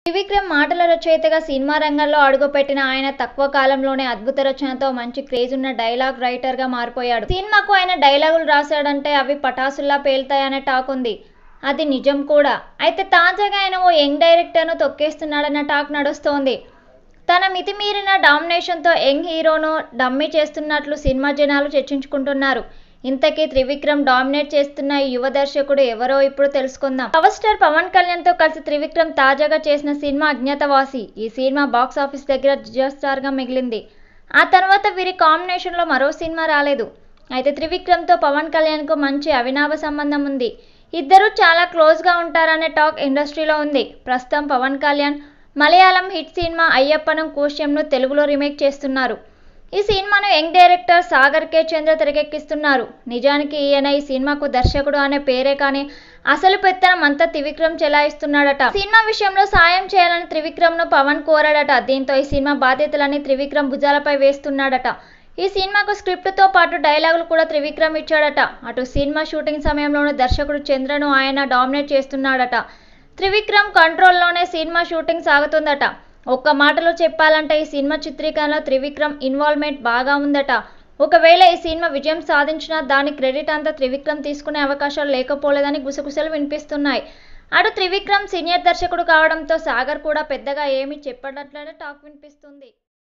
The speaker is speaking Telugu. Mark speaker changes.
Speaker 1: త్రివిక్రమ్ మాటల రచయితగా సినిమా రంగంలో అడుగుపెట్టిన ఆయన తక్కువ కాలంలోనే అద్భుత రచనతో మంచి క్రేజ్ ఉన్న డైలాగ్ రైటర్ గా మారిపోయాడు సినిమాకు ఆయన డైలాగులు రాశాడంటే అవి పటాసుల్లా పేలుతాయనే టాక్ ఉంది అది నిజం కూడా అయితే తాజాగా ఆయన ఓ యంగ్ డైరెక్టర్ను తొక్కేస్తున్నాడన్న టాక్ నడుస్తోంది తన మితిమీరిన డామినేషన్తో యంగ్ హీరోను డమ్మీ చేస్తున్నట్లు సినిమా జనాలు చర్చించుకుంటున్నారు ఇంతకీ త్రివిక్రమ్ డామినేట్ చేస్తున్న ఈ యువ దర్శకుడు ఎవరో ఇప్పుడు తెలుసుకుందాం పవర్ స్టార్ పవన్ కళ్యాణ్ తో కలిసి త్రివిక్రమ్ తాజాగా చేసిన సినిమా అజ్ఞాతవాసి ఈ సినిమా బాక్స్ ఆఫీస్ దగ్గర జియో స్టార్ గా మిగిలింది ఆ తర్వాత వీరి కాంబినేషన్లో మరో సినిమా రాలేదు అయితే త్రివిక్రమ్తో పవన్ కళ్యాణ్కు మంచి అవినాభ సంబంధం ఉంది ఇద్దరూ చాలా క్లోజ్గా ఉంటారనే టాక్ ఇండస్ట్రీలో ఉంది ప్రస్తుతం పవన్ కళ్యాణ్ మలయాళం హిట్ సినిమా అయ్యప్పనం కోశ్యంను తెలుగులో రీమేక్ చేస్తున్నారు ఈ సినిమాను యంగ్ డైరెక్టర్ సాగర్ కే చంద్ర తెరకెక్కిస్తున్నారు నిజానికి ఈయన ఈ సినిమాకు దర్శకుడు అనే పేరే కానీ అసలు పెత్తనం అంతా త్రివిక్రమ్ చెలాయిస్తున్నాడట సినిమా విషయంలో సాయం చేయాలని త్రివిక్రమ్ను పవన్ కోరాడట దీంతో ఈ సినిమా బాధ్యతలన్నీ త్రివిక్రమ్ భుజాలపై వేస్తున్నాడట ఈ సినిమాకు స్క్రిప్ట్తో పాటు డైలాగులు కూడా త్రివిక్రమ్ ఇచ్చాడట అటు సినిమా షూటింగ్ సమయంలోనూ దర్శకుడు చంద్రను ఆయన డామినేట్ చేస్తున్నాడట త్రివిక్రమ్ కంట్రోల్లోనే సినిమా షూటింగ్ సాగుతుందట ఒక్క మాటలో చెప్పాలంటే ఈ సినిమా చిత్రీకరణలో త్రివిక్రమ్ ఇన్వాల్వ్మెంట్ బాగా ఉందట ఒకవేళ ఈ సినిమా విజయం సాధించినా దాని క్రెడిట్ అంతా త్రివిక్రమ్ తీసుకునే అవకాశాలు లేకపోలేదని గుసగుసలు వినిపిస్తున్నాయి అటు త్రివిక్రమ్ సీనియర్ దర్శకుడు కావడంతో సాగర్ కూడా పెద్దగా ఏమీ చెప్పనట్లనే టాక్ వినిపిస్తుంది